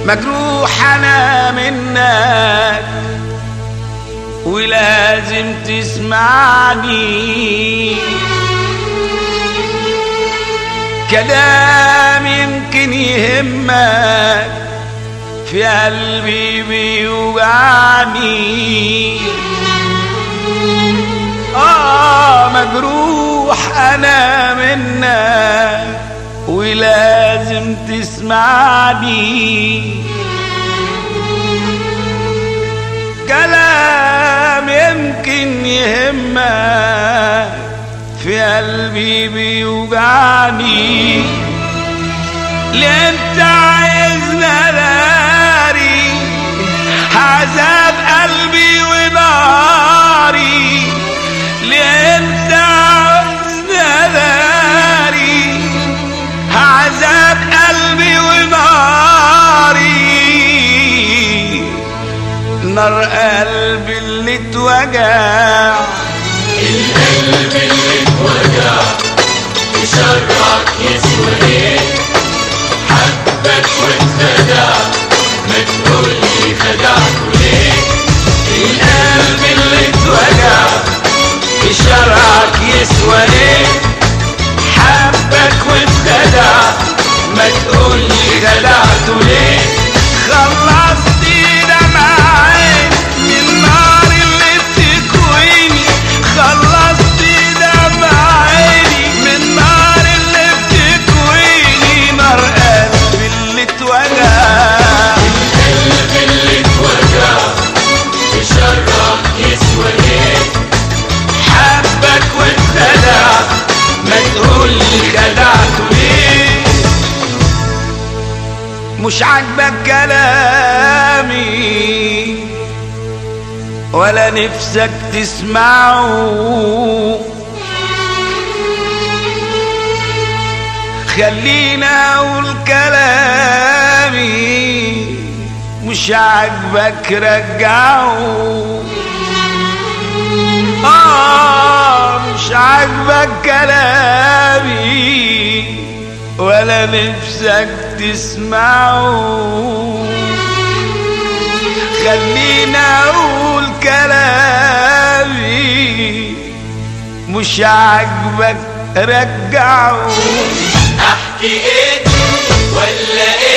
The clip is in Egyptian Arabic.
مجروح انا منك ولازم تسمعني كلام يمكن يهمك في قلبي بيوجعني آه مجروح أنا منك ولازم تسمعني كلام يمكن يهمك في قلبي بيوجعني ليه انت عايزنا داري عذاب قلبي وناري ليه انت عايزنا داري عذاب قلبي وناري نار قلبي اللي اتوجع القلب اللي اتوجع يشرك يسوى ايه حبك واتخدع ما تقولي خدعته ليه القلب اللي اتوجع في شرعك يسوى ايه حبك واتخدع ما تقولي خدعته ليه خلصت دمعين من النار اللي بتكويني خلصت دمعيني من النار اللي بتكويني نار قلبي اللي اتوجع القلب اللي اتوجع يشرك يسوى ايه حبك واتخدع ما تقولي خدعته ليه مش عاجبك كلامي ولا نفسك تسمعه خلينا اقول كلامي مش عاجبك رجعه آه مش عاجبك كلامي ولا نفسك تسمعه خلينا اقول كلامي مش عاجبك رجعه احكي ايه ولا ايه